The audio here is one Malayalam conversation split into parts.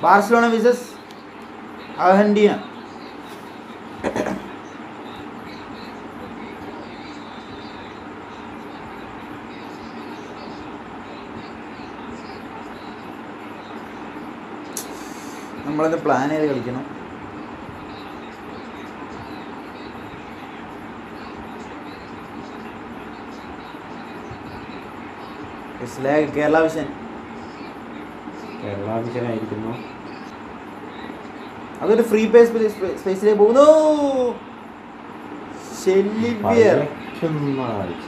ബാർസലോണ വിസസ് അർജന്റീന നമ്മളത് പ്ലാൻ ചെയ്ത് കളിക്കണം ഇസ്ലാ- കേരള വിഷൻ കേരള വിഷയമായിരിക്കുന്നു അതൊരു ഫ്രീ പേസ് സ്പേസിലേക്ക് പോകുന്നു ഷെല്ലിബിയർ പരക്കുന്ന ആഴ്ച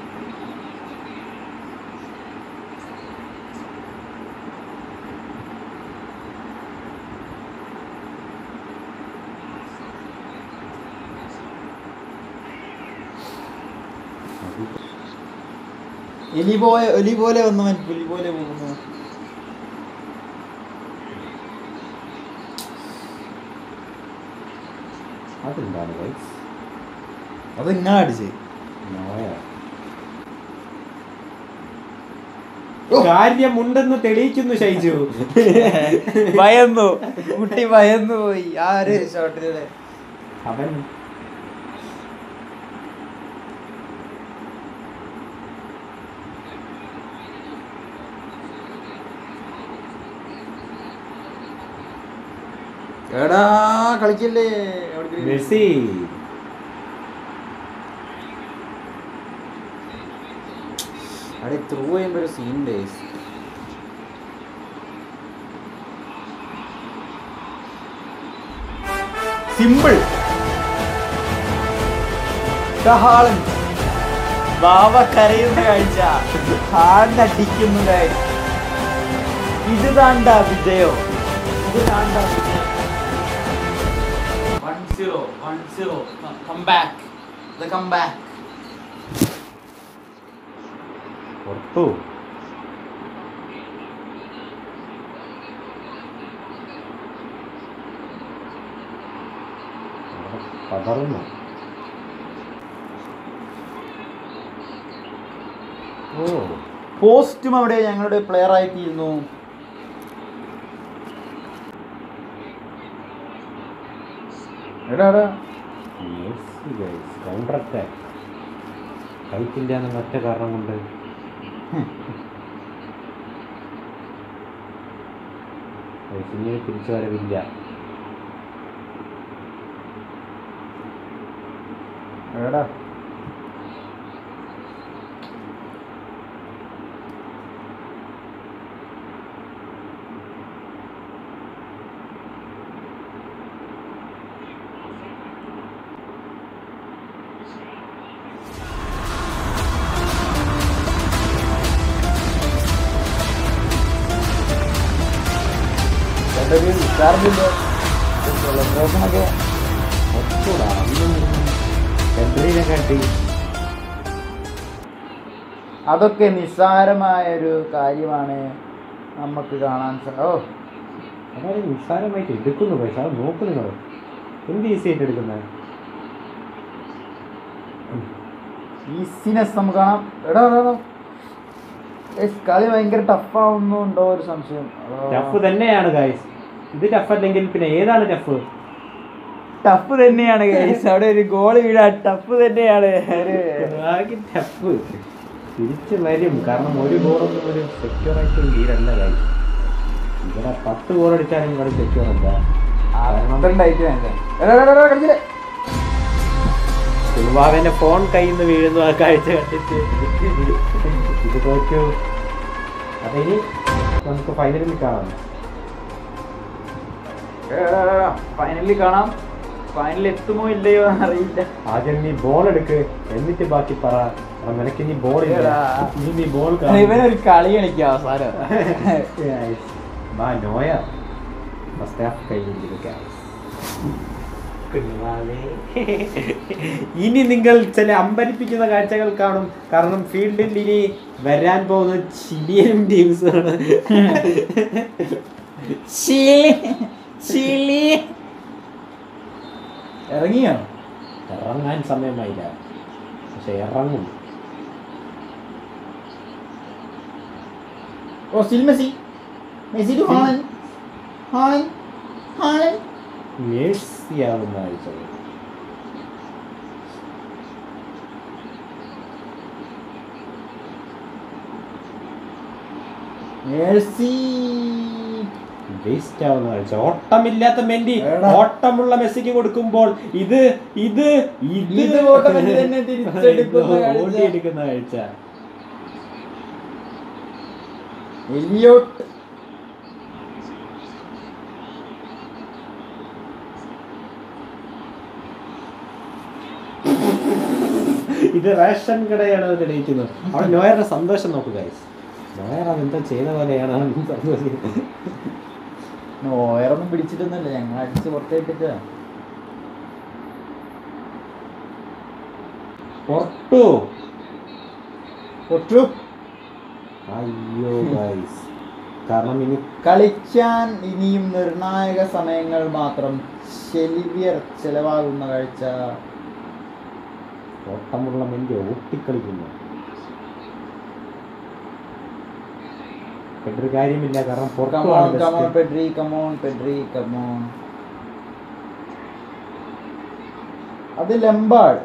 എലി പോയ എലി പോലെ വന്നവൻ പുലി പോലെ പോകുന്നു അതെന്താണ് ഗൈസ് അത് ഇങ്ങനെ അടിച്ച് നോയ കാര്യമുണ്ടെന്ന് തെളിയിക്കുന്നു ഷൈജു ഭയന്നു കുട്ടി ഭയന്നു പോയി ആ ഒരു ഷോട്ടിലൂടെ അവൻ എടാ കളിക്കല്ലേ അവിടേക്ക് മെസ്സി അവിടെ ത്രൂ ചെയ്യുമ്പോ ഒരു സീൻ സിമ്പിൾ ഹാളൻ ബാബ കരയുന്ന കാഴ്ച ഹാളിനടിക്കുന്നു guys. ഇത് താണ്ട വിജയോ ഇത് താണ്ട വിജയം one zero one zero come back the come back പുറത്തു അവിടെ പതറുന്നു ഓ പോസ്റ്റും അവിടെ ഞങ്ങളുടെ പ്ലെയർ ആയിട്ടിരുന്നു എടാ എടാ മെസ്സി ഗൈസ് കൗണ്ടർ അറ്റാക്ക് കളിക്കില്ല എന്ന ഒറ്റ കാരണം കൊണ്ട് പിന്നീട് തിരിച്ചു വരവില്ല എടാ എന്തൊക്കെ ഉഷാറില്ല നോക്കണൊക്കെ ഒത്തൂടാ അന്നും സെൻട്രീനെ കാട്ടി അതൊക്കെ നിസ്സാരമായ ഒരു കാര്യമാണ് നമുക്ക് കാണാൻ സ- ഓ അതായത് നിസ്സാരമായിട്ട് എടുക്കുന്നു പൈസ അത് നോക്ക് നിങ്ങൾ എന്ത് ഈസി ആയിട്ട് എടുക്കുന്നത് ഈസിനെസ് നമുക്ക് കാണാം എടാ എടാ, എടാ. ഏയ് കളി ഭയങ്കര ടഫാവുന്നുണ്ടോ ഒരു സംശയം ടഫ് തന്നെയാണ് ഗൈസ് ഇത് ടഫ് അല്ലെങ്കിൽ പിന്നെ ഏതാണ് ടഫ് ടഫ് തന്നെയാണ് ഗൈസ് അവിടെ ഒരു ഗോൾ വീഴാൻ ടഫ് തന്നെയാണ് ഒരു ടഫ് തിരിച്ചു വരും കാരണം ഒരു ഗോളൊന്നും ഒരു സെക്യൂർ ആയിട്ട് വീരല്ല ഗൈസ് ഇവിടെ പത്ത് ഗോൾ അടിച്ചാലും കളി സെക്യൂർ അല്ല അത്രണ്ടായിട്ട് വേണ്ട എടാ, എടാ, എടാ, കളിച്ചില്ലേ? സുൽവാവിന്റെ ഫോൺ കയ്യിൽ നിന്ന് വീഴുന്നു ആ കാഴ്ച കണ്ടിട്ട് ഇത് തോറ്റു അതിനി നമുക്ക് ഫൈനലിൽ കാണാം എടാ, എടാ, എടാ, ഫൈനലിൽ കാണാം ഫൈനലിൽ എത്തുമോ ഇല്ലയോ എന്ന് അറിയില്ല ആദ്യം നീ ബോൾ എടുക്ക് എന്നിട്ട് ബാക്കി പറ കാരണം നിനക്ക് ഇനി ബോൾ ഇല്ല എടാ. ഇനി നീ ബോൾ ഇവനൊരു കളി കളിക്കുക അവസാനം ബാ നോയ ഫസ്റ്റ് ഹാഫ് കഴിഞ്ഞിരിക്കുന്നു ഇനി നിങ്ങൾ ചില അമ്പരിപ്പിക്കുന്ന കാഴ്ചകൾ കാണും കാരണം ഫീൽഡിൽ ഇനി വരാൻ പോകുന്ന ചിലിയൻ ടീംസാണ് ചിലി ചിലി ഇറങ്ങിയോ ഇറങ്ങാൻ സമയമായില്ല പക്ഷെ ഇറങ്ങും oh still Messi Messi to Haaland ഹായ് ഹായ് മേഴ്സിയാവുന്ന കാഴ്ചകൾ മേഴ്സി വേസ്റ്റ് ആവുന്ന കാഴ്ച ഓട്ടമില്ലാത്ത മെന്റി എടാ. ഓട്ടമുള്ള മെസ്സിക്ക് കൊടുക്കുമ്പോൾ ഇത് ഇത് ഇത് ഓട്ടമെന്റ് തന്നെ തിരിച്ചെടുക്കുന്ന കാഴ്ച. ഓടിയെടുക്കുന്ന കാഴ്ച എലിയോട്ട് ഇത് റേഷൻ കടയാണ് അത് തെളിയിക്കുന്നത് അവിടെ നോയറുടെ സന്തോഷം നോക്കുക ഗൈസ് നോയർ അത് എന്താ ചെയ്ത പോലെയാണ് അവൻ സന്തോഷിക്കുന്നത് ഓയറൊന്നും പിടിച്ചിട്ടൊന്നുമില്ല ഞങ്ങൾ അടിച്ച് പുറത്തേറ്റിട്ടാ പൊട്ടു പൊട്ടു അയ്യോ ഗൈസ് കാരണം ഇനി കളിക്കാൻ ഇനിയും നിർണായക സമയങ്ങൾ മാത്രം ശെലിവിയർ ചെലവാകുന്ന കാഴ്ച ഓട്ടമുള്ള മെന്റി ഓട്ടിക്കളിക്കുന്നു ഒരു കാര്യമില്ല കാരണം കമോൺ കമോൺ പുറത്തു പെഡ്രി കമോൺ പെഡ്രി കമോൺ അത് ലംബാഡ്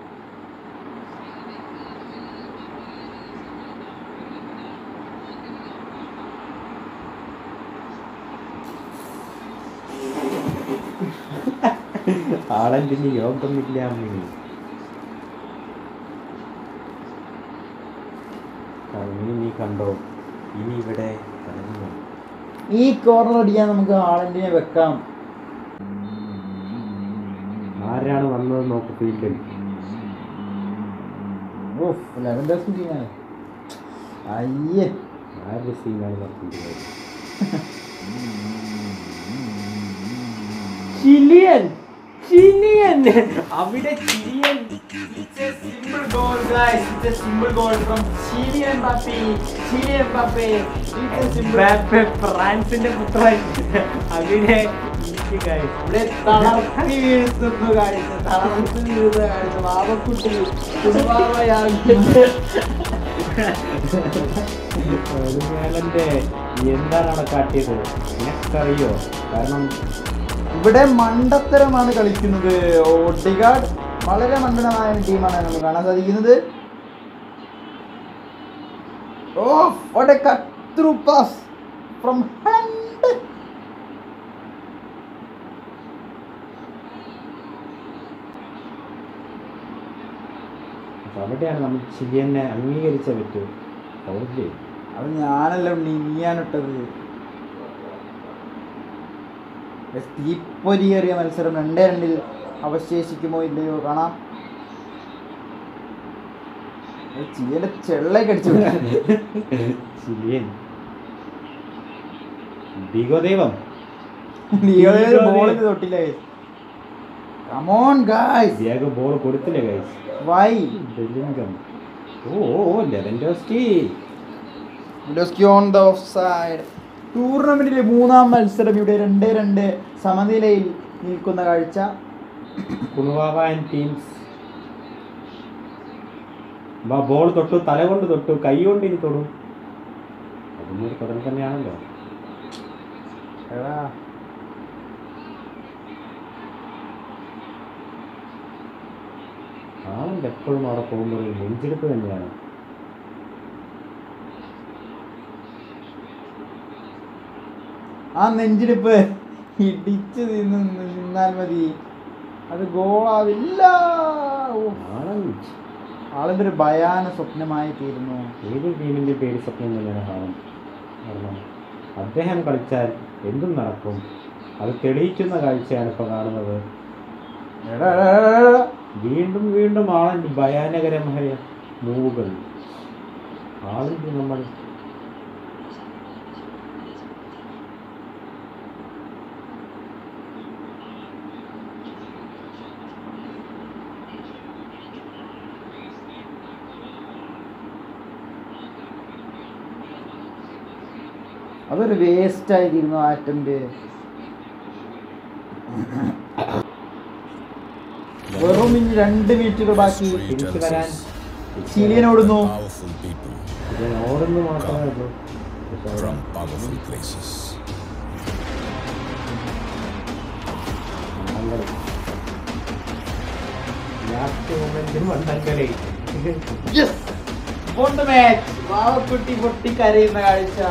ആളെന്തിന് യോഗമില്ല അമ്മേ. ആ, ഇനി നീ കണ്ടോ ഇനി ഇവിടെ കടന്നു ഈ കോർണർ അടിക്കാൻ നമുക്ക് ഹാളൻഡിനെ വെക്കാം ആരാണ് വന്നത് നോക്ക് ഫീൽഡിൽ ഓഫ് ലെവൻഡോസ്കി ടീമാണ് അയ്യേ ആരുടെ സീനാണ് നോക്കുന്നത് ചിലിയൻ ചിലിയൻ അവിടെ Chilean simple goal guys it's a simple goal from Kylian Mbappe Kylian Mbappe it's a simple Mbappe ഫ്രാൻസിന്റെ പുത്രൻ അവിടെ ഇരിക്ക് guys. ഇവിടെ തളർത്തി വീഴ്ത്തുന്നു കാഴ്ച തളർത്തി വീഴുന്ന കാഴ്ച വാവക്കുട്ടി കുടുംബാവയാകിട്ട് ഒരുമേലന്റെ എന്താണ് അവിടെ കാട്ടിയത് നിനക്കറിയോ കാരണം ഇവിടെ മണ്ടത്തരമാണ് കളിക്കുന്നത് ഓട്ടിഗാർഡ് വളരെ മണ്ടനമായ ടീമാണ് നമുക്ക് കാണാൻ സാധിക്കുന്നത് ഓ what a cut through pass from hand അപ്പൊ അവിടെയാണ് നമ്മൾ ചിലിയനെ അംഗീകരിച്ച പറ്റൂ ഓക്കെ അത് ഞാനല്ല ഉണ്ണി നീയാനിട്ടത് തീപ്പൊരിയേറിയ മത്സരം രണ്ടേ രണ്ടിൽ അവശേഷിക്കുമോ ഇല്ലയോ കാണാം ചീയന്റെ ചെള്ളേക്ക് അടിച്ചു ചിലിയൻ ദീഗോദൈവം ബോളിൽ തൊട്ടില്ല കമോൺ ഗായ്സ് ദിയാഗോ ബോൾ കൊടുത്തില്ല guys why Bellingham oh oh oh Lewandowski Miloski on the offside ടൂർണമെന്റിലെ മൂന്നാം മത്സരം ഇവിടെ രണ്ട് രണ്ട് സമനിലയിൽ നിൽക്കുന്ന കാഴ്ച കുണുവാവ ആൻഡ് ടീംസ് ബോൾ തൊട്ടു തല കൊണ്ട് തൊട്ടു കൈ കൊണ്ട് ഇനി തൊടും അതൊന്നും ഒരു തുടർ തന്നെയാണല്ലോ എടാ ആളുണ്ട് എപ്പോഴും അവിടെ പോകുമ്പോൾ ഒരു നെഞ്ചെടുപ്പ് തന്നെയാണ് ആ നെഞ്ചിടിപ്പ് ഇടിച്ച് നിന്ന് നിന്നാൽ മതി അത് ഗോളാവില്ല ഓ, ആളണ്ട് ആളിന്റെ ഒരു ഭയാന സ്വപ്നമായി തീരുന്നു ഏത് ടീമിന്റെ പേര് സ്വപ്നം തന്നെയാണ് ഹാളം കാരണം അദ്ദേഹം കളിച്ചാൽ എന്തും നടക്കും അത് തെളിയിക്കുന്ന കാഴ്ചയാണ് ഇപ്പോൾ കാണുന്നത് എടാ, എടാ, എടാ, എടാ. വീണ്ടും വീണ്ടും ആളിൻ്റെ ഭയാനകരമായ മൂവുകൾ ആളിൻ്റെ നമ്മൾ അതൊരു വേസ്റ്റ് ആയി തീരുന്നു ആ അറ്റംപ്റ്റ് വെറും ഇനി രണ്ട് മിനിറ്റുകൾ ബാക്കി തിരിച്ചു വരാൻ ചിലിയൻ ഓടുന്നു Powerful people ഇതിന് ഓടുന്നു മാത്രമേ ഉള്ളൂ പക്ഷേ from powerful places. സങ്കടം ലാസ്റ്റ് മൊമെന്റിൽ വണ്ണക്കരേ Yes! Won the match. വാവക്കുട്ടി പൊട്ടി കരയുന്ന കാഴ്ച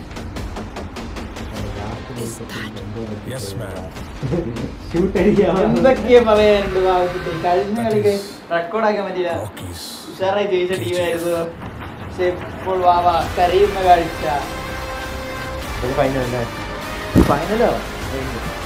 Yes, ma'am. ഷൂട്ട് അടിക്കാൻ എന്തൊക്കെ പറയാനുണ്ട് വാവക്കുട്ടി കഴിഞ്ഞ കളിക്ക് റെക്കോർഡാക്കാൻ പറ്റില്ല Rockies. ഉഷാറായി ജയിച്ച ടീമായിരുന്നു പക്ഷെ ഇപ്പോൾ വാവ കരയുന്ന കാഴ്ച ഒരു ഫൈനൽ അല്ലേ ഫൈനലോ